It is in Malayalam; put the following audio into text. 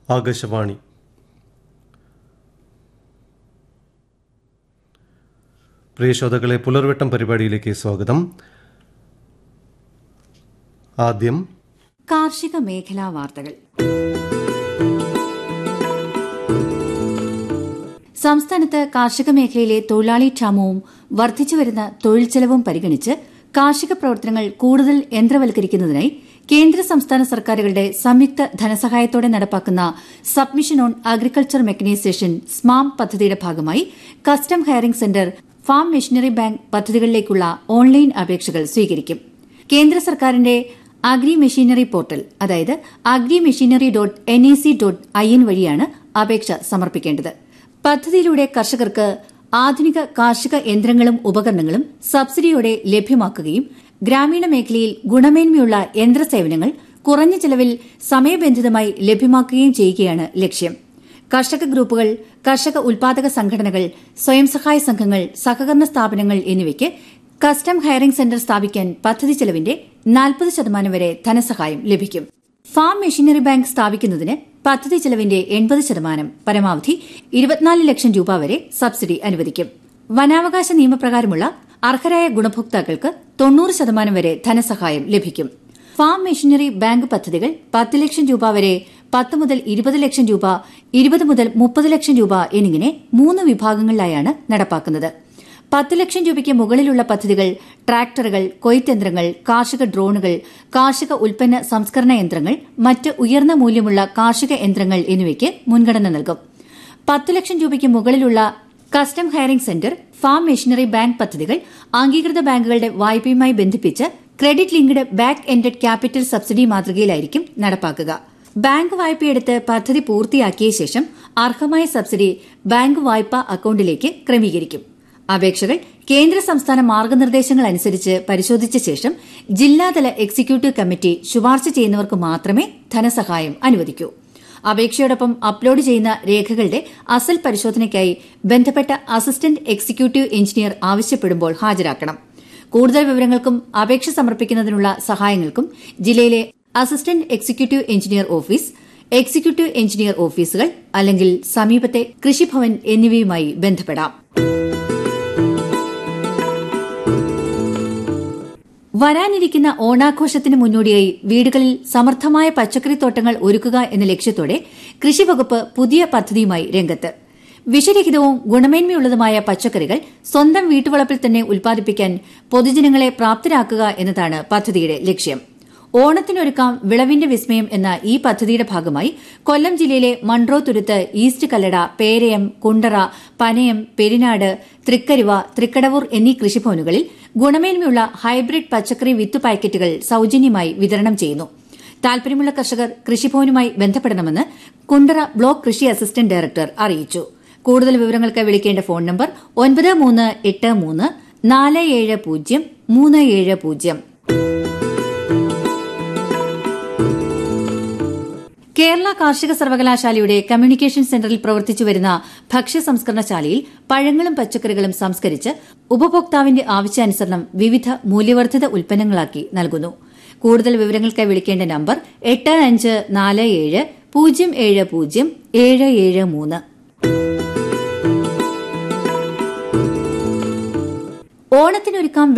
ആകാശവാണി പ്രിയ ശ്രോതാക്കളെ പുലർവെട്ടം പരിപാടിയിലേക്ക് സ്വാഗതം ആദ്യം കാർഷിക മേഖലാ വാർത്തകൾ സംസ്ഥാനത്ത് കാർഷിക മേഖലയിലെ തൊഴിലാളി ക്ഷാമവും വർദ്ധിച്ചുവരുന്ന തൊഴിൽ ചെലവും പരിഗണിച്ച് കാർഷിക പ്രവർത്തനങ്ങൾ കൂടുതൽ യന്ത്രവൽക്കരിക്കുന്നതിനായി കേന്ദ്ര സംസ്ഥാന സർക്കാരുകളുടെ സംയുക്ത ധനസഹായത്തോടെ നടപ്പാക്കുന്ന submission on agriculture mechanisation SMAM പദ്ധതിയുടെ ഭാഗമായി custom hiring centre farm machinery bank പദ്ധതികളിലേക്കുള്ള ഓൺലൈൻ അപേക്ഷകൾ സ്വീകരിക്കും കേന്ദ്ര സർക്കാരിന്റെ അഗ്രി മെഷീനറി പോർട്ടൽ അതായത് agri machinery dot N I C dot I N വഴിയാണ് അപേക്ഷ സമർപ്പിക്കേണ്ടത് പദ്ധതിയിലൂടെ കർഷകർക്ക് ആധുനിക കാർഷിക യന്ത്രങ്ങളും ഉപകരണങ്ങളും സബ്സിഡിയോടെ ലഭ്യമാക്കുകയും ഗ്രാമീണ മേഖലയിൽ ഗുണമേന്മയുള്ള യന്ത്രസേവനങ്ങൾ കുറഞ്ഞ ചെലവിൽ സമയബന്ധിതമായി ലഭ്യമാക്കുകയും ചെയ്യുകയാണ് ലക്ഷ്യം കർഷക ഗ്രൂപ്പുകൾ കർഷക ഉൽപാദക സംഘടനകൾ സ്വയം സഹായ സംഘങ്ങൾ സഹകരണ സ്ഥാപനങ്ങൾ എന്നിവയ്ക്ക് കസ്റ്റം ഹയറിംഗ് സെന്റർ സ്ഥാപിക്കാൻ പദ്ധതി ചെലവിന്റെ നാൽപ്പത് ശതമാനം വരെ ധനസഹായം ലഭിക്കും ഫാം മെഷീനറി ബാങ്ക് സ്ഥാപിക്കുന്നതിന് പദ്ധതി ചെലവിന്റെ എൺപത് ശതമാനം പരമാവധി ഇരുപത്തിനാല് ലക്ഷം രൂപ വരെ സബ്സിഡി അനുവദിക്കും വനാവകാശ നിയമപ്രകാരമുള്ള അർഹരായ ഗുണഭോക്താക്കൾക്ക് തൊണ്ണൂറ് ശതമാനം വരെ ധനസഹായം ലഭിക്കും ഫാം മെഷീനറി ബാങ്ക് പദ്ധതികൾ പത്ത് ലക്ഷം രൂപ വരെ പത്ത് മുതൽ ഇരുപത് ലക്ഷം രൂപ ഇരുപത് മുതൽ മുപ്പത് ലക്ഷം രൂപ എന്നിങ്ങനെ മൂന്ന് വിഭാഗങ്ങളിലായാണ് നടപ്പാക്കുന്നത് പത്ത് ലക്ഷം രൂപയ്ക്ക് മുകളിലുള്ള പദ്ധതികൾ ട്രാക്ടറുകൾ കൊയ്ത്തയന്ത്രങ്ങൾ കാർഷിക ഡ്രോണുകൾ കാർഷിക ഉൽപ്പന്ന സംസ്കരണ യന്ത്രങ്ങൾ മറ്റ് ഉയർന്ന മൂല്യമുള്ള കാർഷിക യന്ത്രങ്ങൾ എന്നിവയ്ക്ക് മുൻഗണന നൽകും പത്ത് ലക്ഷം രൂപയ്ക്ക് മുകളിലുള്ള custom hiring centre farm machinery bank പദ്ധതികൾ അംഗീകൃത ബാങ്കുകളുടെ വായ്പയുമായി ബന്ധിപ്പിച്ച് credit linked back ended capital subsidy മാതൃകയിലായിരിക്കും നടപ്പാക്കുക ബാങ്ക് വായ്പയെടുത്ത് പദ്ധതി പൂർത്തിയാക്കിയ ശേഷം അർഹമായ സബ്സിഡി ബാങ്ക് വായ്പാ അക്കൌണ്ടിലേക്ക് ക്രമീകരിക്കും അപേക്ഷകൾ കേന്ദ്ര സംസ്ഥാന മാർഗനിർദ്ദേശങ്ങൾ അനുസരിച്ച് പരിശോധിച്ച ശേഷം ജില്ലാതല എക്സിക്യൂട്ടീവ് കമ്മിറ്റി ശുപാർശ ചെയ്യുന്നവർക്ക് മാത്രമേ ധനസഹായം അനുവദിക്കൂ അപേക്ഷയോടൊപ്പം അപ്ലോഡ് ചെയ്യുന്ന രേഖകളുടെ അസൽ പരിശോധനയ്ക്കായി ബന്ധപ്പെട്ട അസിസ്റ്റന്റ് എക്സിക്യൂട്ടീവ് എഞ്ചിനീയർ ആവശ്യപ്പെടുമ്പോൾ ഹാജരാക്കണം കൂടുതൽ വിവരങ്ങൾക്കും അപേക്ഷ സമർപ്പിക്കുന്നതിനുള്ള സഹായങ്ങൾക്കും ജില്ലയിലെ assistant executive engineer office executive engineer ഓഫീസുകൾ അല്ലെങ്കിൽ സമീപത്തെ കൃഷിഭവൻ എന്നിവയുമായി ബന്ധപ്പെടാം വരാനിരിക്കുന്ന ഓണാഘോഷത്തിന് മുന്നോടിയായി വീടുകളിൽ സമർത്ഥമായ പച്ചക്കറിത്തോട്ടങ്ങൾ ഒരുക്കുക എന്ന ലക്ഷ്യത്തോടെ കൃഷിവകുപ്പ് പുതിയ പദ്ധതിയുമായി രംഗത്ത് വിഷരഹിതവും ഗുണമേന്മയുള്ളതുമായ പച്ചക്കറികൾ സ്വന്തം വീട്ടുവളപ്പിൽ തന്നെ ഉൽപ്പാദിപ്പിക്കാൻ പൊതുജനങ്ങളെ പ്രാപ്തരാക്കുക എന്നതാണ് പദ്ധതിയുടെ ലക്ഷ്യം ഓണത്തിനൊരുക്കാം വിളവിന്റെ വിസ്മയം എന്ന ഈ പദ്ധതിയുടെ ഭാഗമായി കൊല്ലം ജില്ലയിലെ മൺട്രോ തുരുത്ത് ഈസ്റ്റ് കല്ലട പേരയം കുണ്ടറ പനയം പെരിനാട് തൃക്കരിവ തൃക്കടവൂർ എന്നീ കൃഷിഭവനുകളിൽ ഗുണമേന്മയുള്ള ഹൈബ്രിഡ് പച്ചക്കറി വിത്ത് പാക്കറ്റുകൾ സൌജന്യമായി വിതരണം ചെയ്യുന്നു താൽപര്യമുള്ള കർഷകർ കൃഷിഭവനുമായി ബന്ധപ്പെടണമെന്ന് കുണ്ടറ ബ്ലോക്ക് കൃഷി അസിസ്റ്റന്റ് ഡയറക്ടർ അറിയിച്ചു കൂടുതൽ വിവരങ്ങൾക്ക് വിളിക്കേണ്ട ഫോൺ നമ്പർ ഒൻപത് മൂന്ന് എട്ട് മൂന്ന് നാല് ഏഴ് പൂജ്യം മൂന്ന് ഏഴ് പൂജ്യം കേരള കാർഷിക സർവകലാശാലയുടെ കമ്മ്യൂണിക്കേഷൻ സെന്ററിൽ പ്രവർത്തിച്ചു വരുന്ന ഭക്ഷ്യ സംസ്കരണശാലയിൽ പഴങ്ങളും പച്ചക്കറികളും സംസ്കരിച്ച് ഉപഭോക്താവിന്റെ ആവശ്യാനുസരണം വിവിധ മൂല്യവർദ്ധിത ഉൽപ്പന്നങ്ങളാക്കി നൽകുന്നു കൂടുതൽ വിവരങ്ങൾക്കായി വിളിക്കേണ്ട നമ്പർ എട്ട് അഞ്ച് നാല് ഏഴ് പൂജ്യം ഏഴ് പൂജ്യം ഏഴ് ഏഴ് മൂന്ന് ഓണത്തിനൊരുക്കാം